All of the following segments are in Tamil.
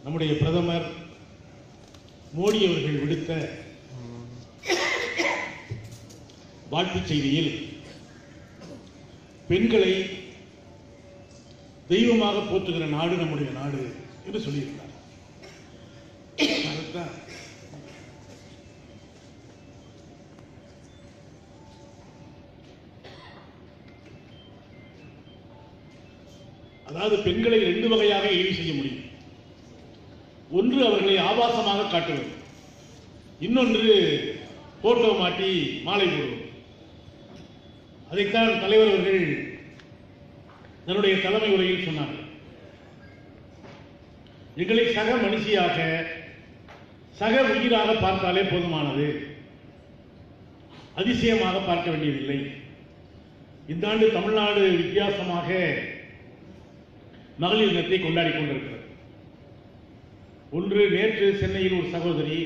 நம்முடைய பிரதமர் மோடி அவர்கள் விடுத்த வாழ்த்துச் செய்தியில் பெண்களை தெய்வமாக போற்றுகிற நாடு நம்முடைய நாடு என்று சொல்லியிருந்தார் அதுதான் அதாவது பெண்களை ரெண்டு வகையாக இழிவு செய்ய முடியும் ஒன்று அவர்களை ஆபாசமாக காட்டுவது இன்னொன்று போட்டோ மாட்டி மாலை போடுவது அதைத்தான் தலைவர் அவர்கள் தன்னுடைய தலைமை உரையில் சொன்னார்கள் எங்களை சக மனுஷியாக சக உயிராக பார்த்தாலே போதுமானது அதிசயமாக பார்க்க வேண்டியதில்லை இந்த ஆண்டு தமிழ்நாடு வித்தியாசமாக மகளிர் தினத்தை கொண்டாடி கொண்டிருக்கிறது ஒன்று நேற்று சென்னையில் ஒரு சகோதரி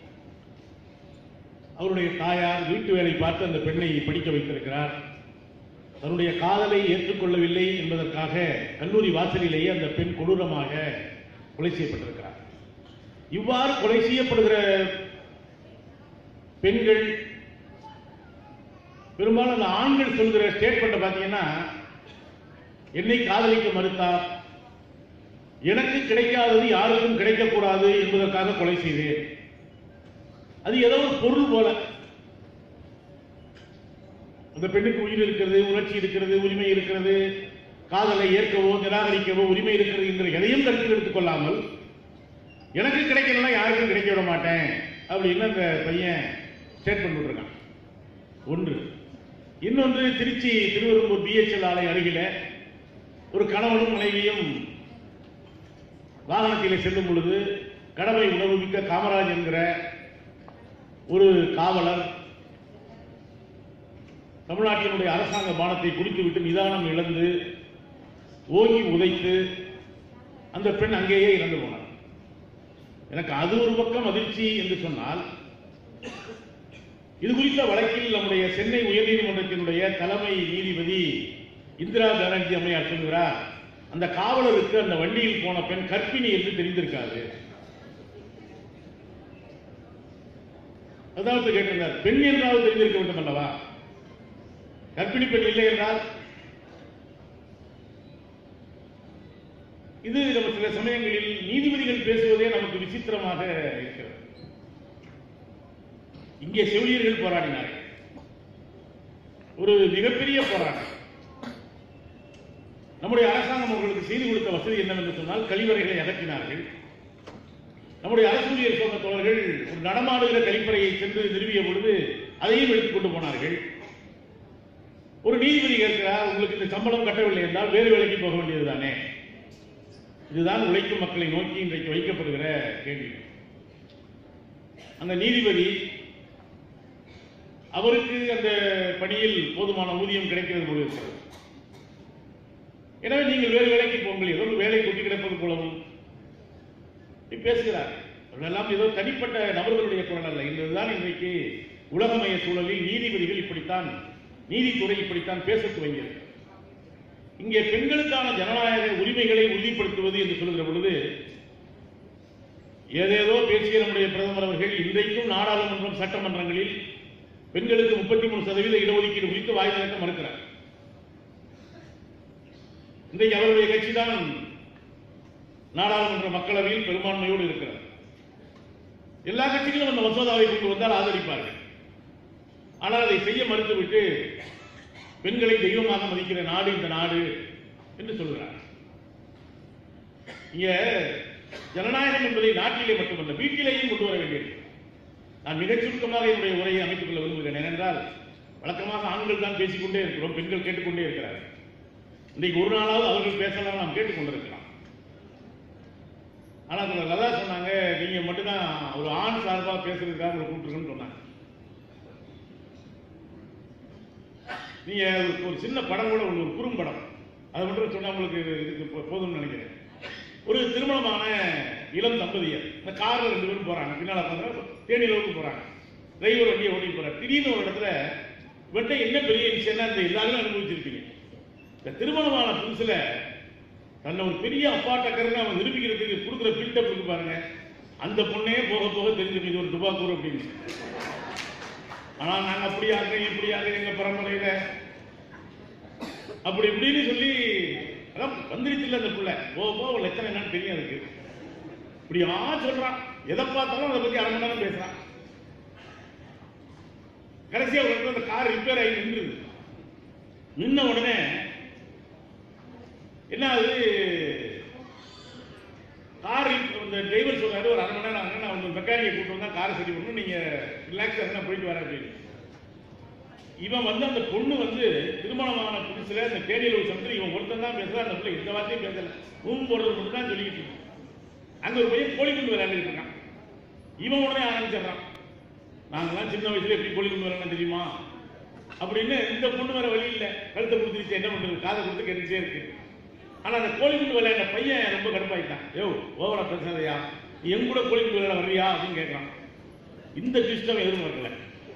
அவருடைய தாயார் வீட்டு வேலை பார்த்து அந்த பெண்ணை படிக்க வைத்திருக்கிறார் தன்னுடைய காதலை ஏற்றுக்கொள்ளவில்லை என்பதற்காக கல்லூரி வாசலிலேயே அந்த பெண் கொடூரமாக கொலை செய்யப்பட்டிருக்கிறார் இவ்வாறு கொலை செய்யப்படுகிற பெண்கள் பெரும்பாலும் அந்த ஆண்கள் சொல்கிற ஸ்டேட்மெண்ட் பார்த்தீங்கன்னா என்னை காதலிக்க மறுத்தார் எனக்கு கிடைக்காதது யாருக்கும் கிடைக்கக்கூடாது என்பதற்காக கொலை செய்தேன் அது ஏதோ ஒரு பொருள் போல அந்த பெண்ணுக்கு உயிர் இருக்கிறது உணர்ச்சி இருக்கிறது உரிமை இருக்கிறது காதலை ஏற்கவோ நிராகரிக்கவோ உரிமை இருக்கிறது என்ற எதையும் கருத்தில் எடுத்துக் கொள்ளாமல் எனக்கு கிடைக்கலன்னா யாருக்கும் கிடைக்க விட மாட்டேன் அப்படின்னு அந்த பையன் ஸ்டேட்மெண்ட் விட்டுருக்கான் ஒன்று இன்னொன்று திருச்சி திருவெரும்பூர் பிஹெச்எல் ஆலை அருகில ஒரு கணவனும் மனைவியும் வாகனத்திலே செல்லும் பொழுது கடமை உணவு மிக்க காமராஜ் என்கிற ஒரு காவலர் தமிழ்நாட்டினுடைய அரசாங்க பானத்தை குடித்துவிட்டு நிதானம் இழந்து ஓங்கி உதைத்து அந்த பெண் அங்கேயே இறந்து போனார் எனக்கு அது ஒரு பக்கம் அதிர்ச்சி என்று சொன்னால் இது குறித்த வழக்கில் நம்முடைய சென்னை உயர்நீதிமன்றத்தினுடைய தலைமை நீதிபதி இந்திரா பானர்ஜி அம்மையார் சொல்கிறார் அந்த காவலருக்கு அந்த வண்டியில் போன பெண் கர்ப்பிணி என்று தெரிந்திருக்காது அதாவது கேட்டிருந்தார் பெண் என்றாவது தெரிந்திருக்க வேண்டும் அல்லவா கர்ப்பிணி பெண் இல்லை என்றால் இது நம்ம சில சமயங்களில் நீதிபதிகள் பேசுவதே நமக்கு விசித்திரமாக இருக்கிறது இங்கே செவிலியர்கள் போராடினார்கள் ஒரு மிகப்பெரிய போராட்டம் நம்முடைய அரசாங்கம் அவர்களுக்கு செய்து கொடுத்த வசதி என்னவென்று சொன்னால் கழிவறைகளை அகற்றினார்கள் நம்முடைய அரசு ஊழியர் சங்க தோழர்கள் ஒரு நடமாடுகிற கழிப்பறையை சென்று நிறுவிய பொழுது அதையும் எடுத்துக் கொண்டு போனார்கள் ஒரு நீதிபதி கேட்கிறார் உங்களுக்கு இந்த சம்பளம் கட்டவில்லை என்றால் வேறு வேலைக்கு போக வேண்டியதுதானே இதுதான் உழைக்கும் மக்களை நோக்கி இன்றைக்கு வைக்கப்படுகிற கேள்வி அந்த நீதிபதி அவருக்கு அந்த பணியில் போதுமான ஊதியம் கிடைக்கிறது போல இருக்கிறது எனவே நீங்கள் வேறு வேலைக்கு போங்கள் ஏதோ ஒரு வேலை கொட்டி கிடப்பது போலவும் இப்படி பேசுகிறார் அவர்களெல்லாம் ஏதோ தனிப்பட்ட நபர்களுடைய குரல் அல்ல இதுதான் இன்றைக்கு உலகமய சூழலில் நீதிபதிகள் இப்படித்தான் நீதித்துறை இப்படித்தான் பேச துவங்கியது இங்கே பெண்களுக்கான ஜனநாயக உரிமைகளை உறுதிப்படுத்துவது என்று சொல்கிற பொழுது ஏதேதோ பேசிய நம்முடைய பிரதமர் அவர்கள் இன்றைக்கும் நாடாளுமன்றம் சட்டமன்றங்களில் பெண்களுக்கு முப்பத்தி மூணு சதவீத இடஒதுக்கீடு குறித்து வாய் திறக்க மறுக்கிறார் இன்றைக்கு அவருடைய கட்சி தான் நாடாளுமன்ற மக்களவையில் பெரும்பான்மையோடு இருக்கிறது எல்லா கட்சிகளும் அந்த மசோதாவை கொண்டு வந்தால் ஆதரிப்பார்கள் ஆனால் அதை செய்ய மறுத்துவிட்டு பெண்களை தெய்வமாக மதிக்கிற நாடு இந்த நாடு என்று சொல்கிறார் இங்க ஜனநாயகம் என்பதை நாட்டிலே மட்டுமல்ல வீட்டிலேயும் கொண்டு வர வேண்டியது நான் மிகச் சுருக்கமாக என்னுடைய உரையை அமைத்துக் கொள்ள விரும்புகிறேன் ஏனென்றால் வழக்கமாக ஆண்கள் தான் பேசிக்கொண்டே இருக்கிறோம் பெண்கள் கேட்டுக்கொண்டே இருக்கிறார்கள் இன்றைக்கு ஒரு நாளாவது அவர்கள் பேசலாம் நாம் கேட்டுக்கொண்டிருக்கலாம் ஆனா அதுல லதா சொன்னாங்க நீங்க மட்டும்தான் ஒரு ஆண் சார்பா பேசுறதுக்காக உங்களை கூப்பிட்டுருக்கேன்னு சொன்னாங்க நீங்க ஒரு சின்ன படம் கூட ஒண்ணு, ஒரு குறும்படம் அதை மட்டும் சொன்னா உங்களுக்கு இதுக்கு போ- போதும்னு நினைக்கிறேன் ஒரு திருமணமான இளம் தம்பதியர் இந்த கார்ல ரெண்டு பேரும் போறாங்க பின்னால பார்த்தா தேனிலவுக்கு போறாங்க டிரைவர் வண்டியை ஓட்டிட்டு போறாரு திடீர்னு ஒரு இடத்துல இவன்ட்ட என்ன பெரிய விஷயம்னா இந்த எல்லாருமே அனுபவிச்சிருப்பீங்க இந்த திருமணமான புதுசுல தன்னை ஒரு பெரிய அப்பா டக்கர்னு அவன் நிரூபிக்கிறதுக்கு கொடுக்குற பில்டப் இருக்கு பாருங்க அந்த பொண்ணே போக போக தெரிஞ்சு இது ஒரு துபாக்கூர் அப்படின்னு ஆனா நாங்க அப்படியாக இப்படியாக எங்க பரம்பரையில அப்படி இப்படின்னு சொல்லி அதான் வந்துருச்சு அந்த புள்ள போக போக ஒரு லட்சணம் என்னன்னு தெரியும் அதுக்கு இப்படியா சொல்றான் எதை பார்த்தாலும் அதை பத்தி அரை மணி நேரம் பேசுறான் கடைசியா ஒரு இடத்துல அந்த கார் ரிப்பேர் ஆகி நின்றுது நின்ன உடனே என்ன ஆகுது கார் இந்த டிரைவர் சொல்றாரு ஒரு அரை மணி நேரம் ஆகுங்க நான் உங்க மெக்கானிக்கை கூட்டு வந்தா காரை சரி பண்ணணும் நீங்க ரிலாக்ஸ் ஆகுங்க நான் போயிட்டு வரேன் அப்படின்னு இவன் வந்து அந்த பொண்ணு வந்து திருமணமான புதுசுல இந்த தேனியில் ஒரு சமயத்தில் இவன் ஒருத்தன் தான் பேசுறான் அந்த பிள்ளை எந்த வார்த்தையும் பேசல ரூம் போடுறது மட்டும் தான் சொல்லிக்கிட்டு இருக்கு. அங்க ஒரு பையன் கோழிக்குண்டு விளையாண்டுட்டு இருக்கான் இவன் உடனே ஆரம்பிச்சிடறான் நாங்கெல்லாம் சின்ன வயசுல எப்படி கோழிக்குண்டு விளையாட தெரியுமா அப்படின்னு இந்த பொண்ணு வேற வழி இல்லை கழுத்தை கொடுத்துருச்சு என்ன பண்றது காதை கொடுத்து கேட்டுட்டே இருக்கு ஆனா அந்த கோழிக்குண்டு விளையாண்ட பையன் ரொம்ப கடுப்பாயிட்டான் யோ ஓவரா பேசாதயா நீ என் கூட கோழிக்குண்டு விளையாட வர்றியா அப்படின்னு கேட்கறான் இந்த கிருஷ்ணன் எதுவும் வரல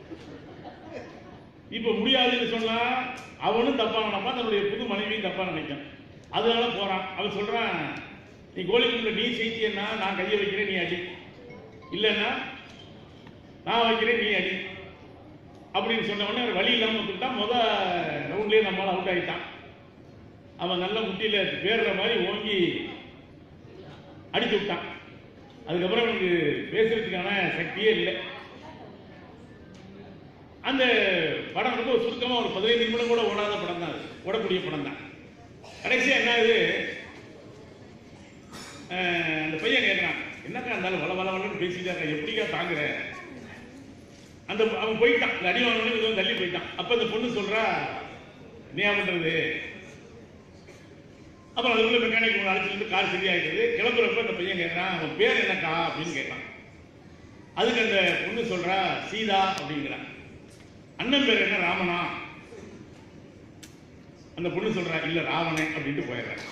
இப்ப முடியாதுன்னு சொன்னா அவனும் தப்பா நினைப்பான் தன்னுடைய புது மனைவியும் தப்பா நினைக்கும் அதனால போறான் அவன் சொல்றான் நீ கோழிக்குள்ள நீ செய்தியன்னா நான் கையை வைக்கிறேன் நீ அடி இல்லைன்னா நான் வைக்கிறேன் நீ அடி அப்படின்னு சொன்ன உடனே அவன் வழி இல்லாம வந்துட்டான் முத ரவுண்ட்லயே நம்மளால அவுட் ஆயிட்டான் அவன் நல்ல முட்டியில பேர்ற மாதிரி ஓங்கி அடிச்சு விட்டான் அதுக்கப்புறம் அவனுக்கு பேசுறதுக்கான சக்தியே இல்லை அந்த படம் ரொம்ப சுருக்கமா ஒரு பதினைந்து நிமிடம் கூட ஓடாத படம் தான் அது. ஓடக்கூடிய படம் தான் கடைசியா என்ன ஆகுது அஹ், அந்த பையன் கேட்கறான் என்னக்கா இருந்தாலும் வள வள வளன்னு பேசிட்டா எப்படிக்கா தாங்குற அந்த அவன் போயிட்டான் இந்த அடி வாங்கினு இவன் தள்ளி போயிட்டான் அப்ப அந்த பொண்ணு சொல்றா நீ என்ன பண்றது அப்புறம் அதுக்குள்ள மெக்கானிக் அழைச்சிட்டு வந்து கார் சரியாயிட்டது கிளம்புறப்ப அந்த பையன் கேட்கறான் அவன் பேர் என்னக்கா அப்படின்னு கேட்டான் அதுக்கு அந்த பொண்ணு சொல்றா சீதா அப்படிங்கிறான் அண்ணன் பேர் என்ன ராமனா அந்த பொண்ணு சொல்றா இல்ல ராவணே அப்படின்ட்டு போயிடுறேன்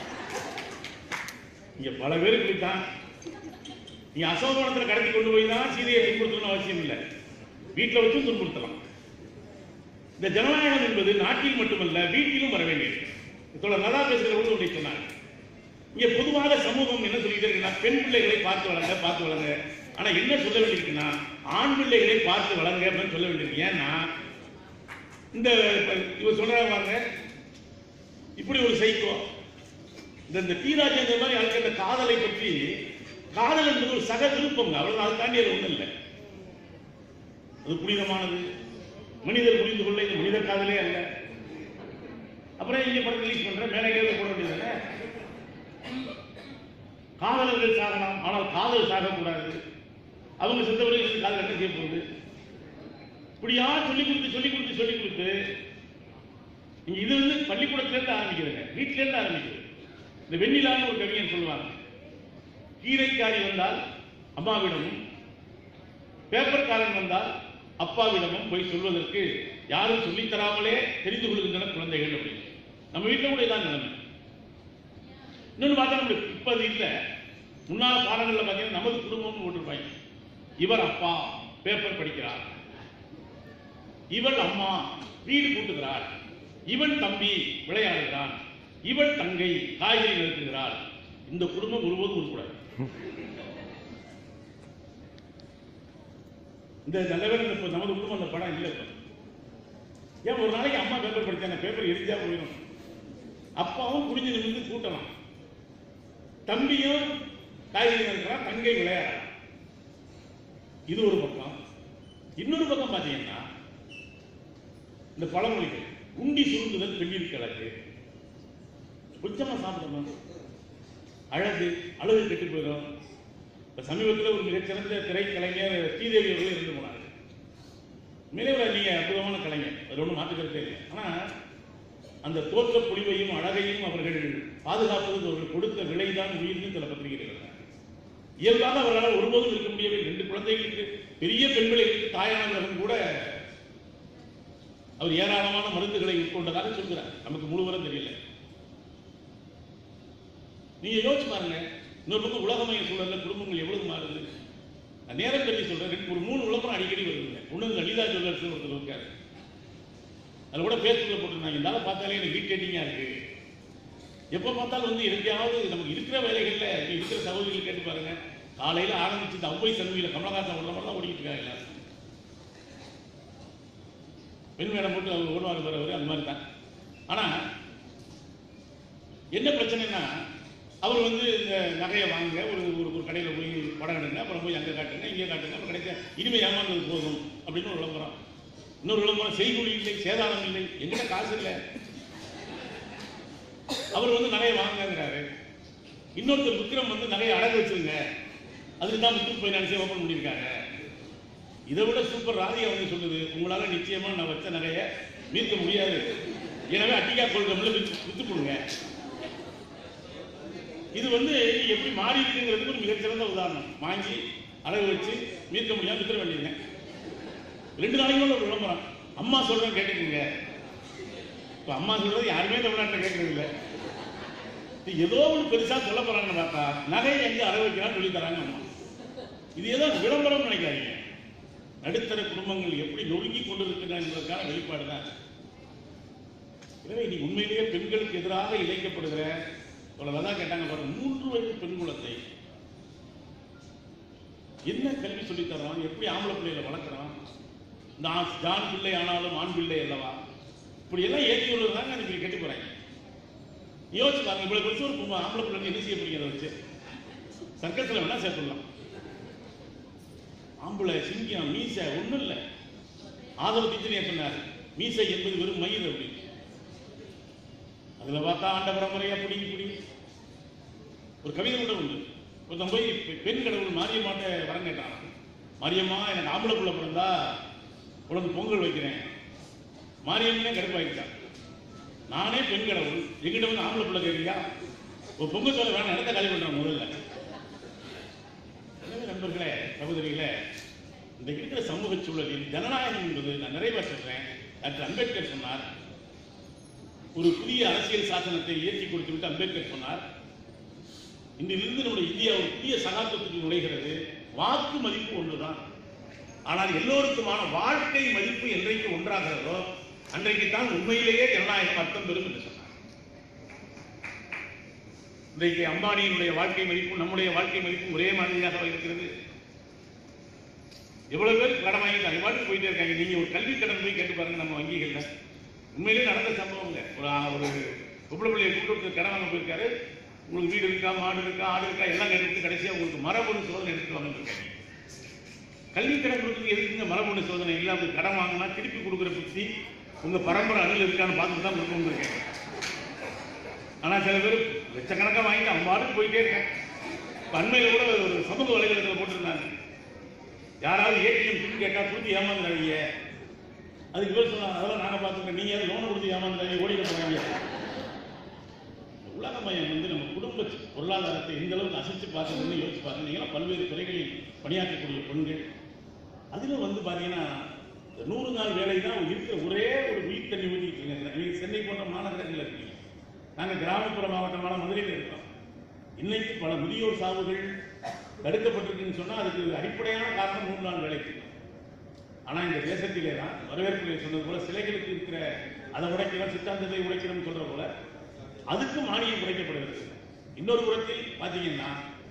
இங்க பல பேர் இப்படித்தான் நீ அசோகவனத்துல கடத்தி கொண்டு போய் தான் சீதையை துன்புறுத்தணும்னு அவசியம் இல்லை வீட்டில் வச்சும் துன்புறுத்தலாம் இந்த ஜனநாயகம் என்பது நாட்டில் மட்டுமல்ல வீட்டிலும் வர வேண்டியது இதோட நல்லா பேசுகிறவங்க அப்படி சொன்னாங்க இங்க பொதுவாக சமூகம் என்ன சொல்லிட்டு இருக்குன்னா பெண் பிள்ளைகளை பார்த்து வளங்க பார்த்து வளங்க ஆனா என்ன சொல்ல வேண்டியிருக்குன்னா ஆண் பிள்ளைகளை பார்த்து வளங்க அப்படின்னு சொல்ல வேண்டியிருக்கு ஏன்னா இந்த இப்ப இவர் சொல்றாங்க பாருங்க இப்படி ஒரு சைக்கோ இந்த இந்த டி ராஜேந்திர மாதிரி ஆட்கள் இந்த காதலை பற்றி காதல் என்பது ஒரு சக விருப்பங்க அவ்வளவு அதை தாண்டி அது ஒண்ணும் இல்லை அது புனிதமானது மனிதர் புரிந்து கொள்ள இது மனித காதலே அல்ல அப்புறம் இங்க படம் ரிலீஸ் பண்ற மேலே போட வேண்டியது காதலர்கள் சாகலாம் ஆனால் காதல் சாகக்கூடாது அவங்க செத்தவர்களுக்கு காதல் என்ன செய்ய போகுது இப்படியா சொல்லி கொடுத்து சொல்லி கொடுத்து சொல்லி கொடுத்து இங்க இது வந்து பள்ளிக்கூடத்துல இருந்து ஆரம்பிக்கிறதுங்க வீட்டுல இருந்து ஆரம்பிக்கிறது இந்த வெண்ணிலான்னு ஒரு கவிஞன் சொல்லுவாங்க கீரைக்காரி வந்தால் அம்மாவிடமும் பேப்பர்காரன் வந்தால் அப்பாவிடமும் போய் சொல்வதற்கு யாரும் சொல்லித் தராமலே தெரிந்து கொள்கின்றன குழந்தைகள் அப்படின்னு நம்ம வீட்டில் கூட இதான் நிலைமை இன்னொன்று பார்த்தா நம்மளுக்கு இப்ப அது இல்லை முன்னாள் காலங்களில் பார்த்தீங்கன்னா நமது குடும்பம்னு போட்டிருப்பாங்க இவர் அப்பா பேப்பர் படிக்கிறார் இவள் அம்மா வீடு கூட்டுகிறாள் இவன் தம்பி விளையாடுகிறான் இவள் தங்கை காய்கறி நிறுத்துகிறாள் இந்த குடும்பம் ஒருபோதும் உருப்படாது இந்த நல்லவர் இந்த இப்ப நமது குடும்பம் அந்த படம் இல்லை இப்ப. ஏன் ஒரு நாளைக்கு அம்மா பேப்பர் படிச்சாங்க பேப்பர் எரிஞ்சா போயிடும் அப்பாவும் குடிஞ்சு நிமிர்ந்து கூட்டலாம் தம்பியும் காய்கறி இருக்கிறான் தங்கை விளையாடலாம் இது ஒரு பக்கம் இன்னொரு பக்கம் பார்த்தீங்கன்னா இந்த பழமொழிகள் உண்டி சுருங்குதல் பெண்ணில் கிழக்கு கொஞ்சமா சாப்பிடணும் அழகு அழகு கெட்டு போயிடும் இப்ப சமீபத்தில் ஒரு மிகச்சிறந்த திரைக்கலைஞர் ஸ்ரீதேவி அவர்கள் இருந்து போனாங்க மிகவும் நீங்க அற்புதமான கலைஞர் அது ஒன்றும் மாற்றுக்கிறதே இல்லை ஆனா அந்த தோற்ற பொலிவையும் அழகையும் அவர்கள் பாதுகாப்பதற்கு அவர்கள் கொடுத்த விலைதான் உயிர்னு சில பத்திரிகைகள் எழுதினாங்க. இயல்பாக அவர்களால் ஒருபோதும் இருக்க முடியவில்லை ரெண்டு குழந்தைகளுக்கு பெரிய பெண் பிள்ளைகளுக்கு தாயானவர்களும் கூட அவர் ஏராளமான மருந்துகளை உட்கொண்டதாக சொல்கிறார் நமக்கு முழுவதும் தெரியல நீங்க யோசிச்சு பாருங்க இன்னொரு பக்கம் உலகமய சூழல்ல குடும்பங்கள் எவ்வளவு மாறுது நான் நேரம் கட்டி சொல்றேன் ரெண்டு- ஒரு மூணு விளம்பரம் அடிக்கடி வருதுங்க ஒண்ணு லலிதா ஜுவல்லர்ஸ் ஒருத்தர் இருக்காரு அதுல கூட பேஸ்புக்ல போட்டிருந்தாங்க இருந்தாலும் பார்த்தாலே எனக்கு வீட்டேட்டிங்கா இருக்கு எப்போ பார்த்தாலும் வந்து எங்கேயாவது நமக்கு இருக்கிற வேலைகளில் இருக்கிற சகோதரிகள் கேட்டு பாருங்க காலையில் ஆரம்பிச்சு இந்த அவ்வை சன்மையில் கமலஹாசன் உள்ள மாதிரி தான் ஓடிக்கிட்டு இருக்காங்க எல்லாரும் பெண் வேடம் போட்டு அவர் ஓடுவார் வரவர் அந்த மாதிரி தான் ஆனால் என்ன பிரச்சனைனா அவர் வந்து இந்த நகையை வாங்க ஒரு ஒரு ஒரு கடையில் போய் படம் எடுங்க அப்புறம் போய் அங்கே காட்டுங்க இங்கே காட்டுங்க அப்புறம் கிடைச்ச இனிமே ஏமாந்தது போதும் அப்படின்னு ஒரு விளம்பரம் இன்னொரு விளம்பரம் செய்கூலி இல்லை சேதாரம் இல்லை எங்கிட்ட காசு இல்லை அவர் வந்து நகையை வாங்குங்கிறாரு இன்னொருத்தர் விக்ரம் வந்து நகையை அடகு வச்சிருங்க அதுக்கு தான் முத்து ஃபைனான்ஸே ஓப்பன் பண்ணியிருக்காங்க இதை விட சூப்பர் ராதியா வந்து சொல்லுது உங்களால நிச்சயமா நான் வச்ச நகையை மீட்க முடியாது எனவே அட்டிகா கொள்கை வித்து கொடுங்க இது வந்து எப்படி மாறி இருக்குங்கிறதுக்கு ஒரு மிகச்சிறந்த உதாரணம் வாங்கி அடகு வச்சு மீட்க முடியாம வித்துற வேண்டியதுங்க ரெண்டு நாளைக்கு ஒரு விளம்பரம் அம்மா சொல்றேன் கேட்டுக்குங்க இப்ப அம்மா சொல்றது யாருமே தமிழ்நாட்டில் கேட்கறது இல்லை இது ஏதோ ஒன்று பெருசா சொல்ல போறாங்கன்னு பார்த்தா நகையை எங்க அடகு வைக்கிறான்னு சொல்லி தராங்க அம்மா இது ஏதோ விளம்பரம் நினைக்காதீங்க நடுத்தர குடும்பங்கள் எப்படி நொறுங்கி கொண்டிருக்கின்றன என்பதற்கான வெளிப்பாடு தான் எனவே இன்னைக்கு உண்மையிலேயே பெண்களுக்கு எதிராக இழைக்கப்படுகிற இவ்வளவுதான் கேட்டாங்க பாருங்க மூன்று வயது பெண் குலத்தை என்ன கல்வி சொல்லித் தரோம் எப்படி ஆம்பளை பிள்ளைகளை வளர்க்குறோம் நான் ஜான் பிள்ளை ஆனாலும் ஆண் பிள்ளை அல்லவா இப்படி எல்லாம் ஏற்றி விடுறதாங்க அன்னைக்கு கெட்டு போறாங்க யோசிச்சு பாருங்க இவ்வளவு பெருசு ஒரு பொம்மை ஆம்பளை பிள்ளைங்க என்ன செய்ய போறீங்க அதை வச்சு சர்க்கஸ்ல வேணா சேர்த்துடலாம் ஆம்பளை சிங்கம் மீசை ஒண்ணும் இல்லை ஆதரவு டீச்சர் சொன்னார் மீசை என்பது வெறும் மயிர் அப்படி அதுல பார்த்தா ஆண்ட பரம்பரையா பிடிங்கி பிடி ஒரு கவிதை கூட உண்டு ஒருத்தன் போய் பெ- பெண் கடவுள் மாரியம்மாட்ட வரம் கேட்டான் மாரியம்மா எனக்கு ஆம்பளை புள்ள பிறந்தா உனக்கு பொங்கல் வைக்கிறேன் மாரியம்மனே கடுப்பாயிட்டான் நானே பெண் கடவுள் எங்கிட்ட வந்து ஆம்பளை புள்ள கேட்குறியா ஒரு பொங்கல் சொல்ல வேணாம் இடத்த காலி பண்றான் முதல்ல எனவே நண்பர்களே சகோதரிகளே இந்த இருக்கிற சமூக சூழலில் ஜனநாயகம் என்பது நான் நிறைய பேர் சொல்றேன் டாக்டர் அம்பேத்கர் சொன்னார் ஒரு புதிய அரசியல் சாசனத்தை இயற்றி கொடுத்து விட்டு அம்பேத்கர் சொன்னார் இன்றிலிருந்து நம்முடைய இந்தியா ஒரு புதிய சகாப்தத்துக்கு நுழைகிறது வாக்கு மதிப்பு ஒன்றுதான் ஆனால் எல்லோருக்குமான வாழ்க்கை மதிப்பு என்றைக்கு ஒன்றாகிறதோ அன்றைக்கு தான் உண்மையிலேயே ஜனநாயகம் அர்த்தம் பெறும் என்று சொன்னார் இன்றைக்கு அம்பானியினுடைய வாழ்க்கை மதிப்பும் நம்முடைய வாழ்க்கை மதிப்பும் ஒரே மாதிரியாக இருக்கிறது எவ்வளவு பேர் கடன் வாங்கிட்டாங்க பாட்டு போயிட்டே இருக்காங்க நீங்க ஒரு கல்வி கடன் போய் கேட்டு பாருங்க நம்ம வங்கிகள்ல உண்மையிலேயே நடந்த சம்பவங்க ஒரு ஆ- ஒரு பொம்பளை பிள்ளையை கூட்டு ஒருத்தர் கடன் வாங்க போயிருக்காரு உங்களுக்கு வீடு இருக்கா மாடு இருக்கா ஆடு இருக்கா எல்லாம் கேட்டு கடைசியா உங்களுக்கு மரபணு சோதனை எடுத்துட்டு வாங்க இருக்காங்க கல்வி கடன் கொடுக்குறது எதுக்குங்க மரபணு சோதனை இல்லை அப்படி கடன் வாங்கினா திருப்பி கொடுக்குற புத்தி உங்க பரம்பரை அணில் இருக்கான்னு பார்த்துட்டு தான் கொடுக்கணும் இருக்கேன் ஆனா சில பேர் லட்சக்கணக்காக வாங்கிட்டு அவங்க பாட்டுக்கு போயிட்டே இருக்கேன் இப்ப அண்மையில கூட ஒரு சமூக வலைதளத்தில் போட்டிருந்தாங்க யாராவது ஏடிஎம் பின் கேட்டா கொடுத்து ஏமாந்துடாதீங்க அதுக்கு இவர் சொன்னாங்க அதெல்லாம் நாங்க பார்த்துக்கிறோம் நீங்க ஏதாவது லோன் கொடுத்து ஏமாந்துடாதீங்க ஓடிட போறாங்க உலக மயம் வந்து நம்ம குடும்ப பொருளாதாரத்தை எந்த அளவுக்கு அசைச்சு பார்க்கணும்னு யோசிச்சு பாருங்க நீங்க பல்வேறு துறைகளில் பணியாற்றக்கூடிய பெண்கள் அதிலும் வந்து பாத்தீங்கன்னா இந்த நூறு நாள் வேலை தான் இருக்கிற ஒரே ஒரு உயிர் தண்ணி ஊற்றிட்டு இருக்காங்க நீங்க சென்னை போன்ற மாநகரங்கள் இருக்கீங்க நாங்க கிராமப்புற மாவட்டமான மதுரையில் இருக்கோம் இன்னைக்கு பல முதியோர் சாவுகள் தடுக்கப்பட்டிருக்குன்னு சொன்னா அதுக்கு அடிப்படையான காரணம் மூன்று நாள் வேலைக்கு ஆனா இந்த தேசத்திலே தான் வரவேற்புரை சொன்னது போல சிலைகளுக்கு இருக்கிற அதை உடைக்கிறோம் சித்தாந்தத்தை உடைக்கிறோம் சொல்ற போல அதுக்கு மானியம் குறைக்கப்படுகிறது இன்னொரு புறத்தில் பாத்தீங்கன்னா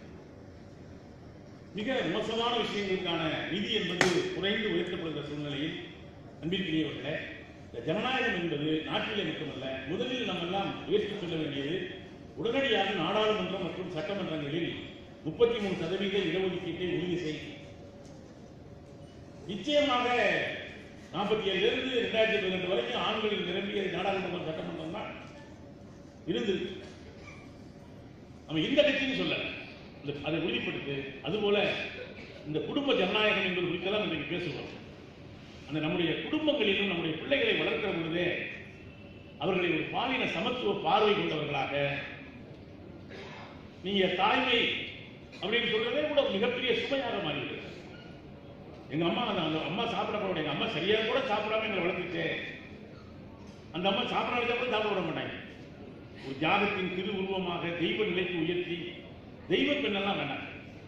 மிக மோசமான விஷயங்களுக்கான நிதி என்பது குறைந்து உயர்த்தப்படுகிற சூழ்நிலையில் அன்பிற்குரியவர்களே இந்த ஜனநாயகம் என்பது நாட்டிலே மட்டுமல்ல முதலில் நம்ம எல்லாம் உயர்த்தி சொல்ல வேண்டியது உடனடியாக நாடாளுமன்றம் மற்றும் சட்டமன்றங்களில் முப்பத்தி மூணு சதவீத இடஒதுக்கீட்டை உறுதி செய் நிச்சயமாக நாற்பத்தி ஏழுல இருந்து ரெண்டாயிரத்தி பதினெட்டு வரைக்கும் ஆண்களில் நிரம்பிய நாடாளுமன்றம் சட்டமன்றம் தான் இருந்தது நம்ம இந்த கட்சின்னு சொல்லல இந்த அதை உறுதிப்படுத்து அதுபோல இந்த குடும்ப ஜனநாயகம் என்பது குறித்தெல்லாம் இன்றைக்கு பேசுவோம் அந்த நம்முடைய குடும்பங்களிலும் நம்முடைய பிள்ளைகளை வளர்க்கிற பொழுதே அவர்களை ஒரு பாலின சமத்துவ பார்வை கொண்டவர்களாக நீங்க தாய்மை அப்படின்னு சொல்றதே கூட மிகப்பெரிய சுமையாக மாறிவிடுது எங்க அம்மா அந்த அந்த அம்மா சாப்பிட போட எங்க அம்மா சரியா கூட சாப்பிடாம எங்களை வளர்த்துச்சு அந்த அம்மா சாப்பிட வச்சா கூட சாப்பிட விட மாட்டாங்க ஒரு தியாகத்தின் திரு உருவமாக தெய்வ நிலைக்கு உயர்த்தி தெய்வ பெண்ணெல்லாம் வேண்டாம்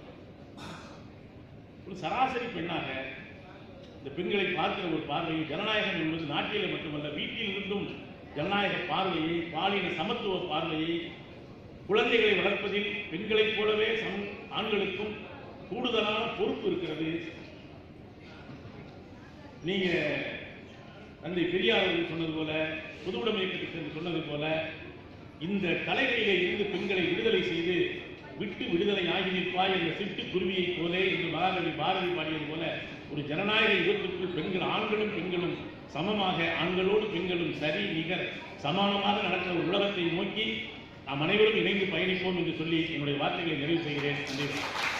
ஒரு சராசரி பெண்ணாக இந்த பெண்களை பார்க்கிற ஒரு பார்வை ஜனநாயகம் என்பது நாட்டிலே மட்டுமல்ல வீட்டில் இருந்தும் ஜனநாயக பார்வையை பாலின சமத்துவ பார்வையை குழந்தைகளை வளர்ப்பதில் பெண்களைப் போலவே சம ஆண்களுக்கும் கூடுதலான பொறுப்பு இருக்கிறது நீங்க தந்தை பெரியார் அவர்கள் சொன்னது போல பொது உடைமை இயக்கத்துக்கு சொன்னது போல இந்த கலைகளிலே இருந்து பெண்களை விடுதலை செய்து விட்டு விடுதலை ஆகி நிற்பாய் என்ற சிட்டு குருவியைப் போலே என்று மகாகவி பாரதி பாடியது போல ஒரு ஜனநாயக யுகத்திற்குள் பெண்கள் ஆண்களும் பெண்களும் சமமாக ஆண்களோடு பெண்களும் சரி நிகர் சமானமாக நடக்கிற ஒரு உலகத்தை நோக்கி நாம் அனைவரும் இணைந்து பயணிப்போம் என்று சொல்லி என்னுடைய வார்த்தைகளை நிறைவு செய்கிறேன் நன்றி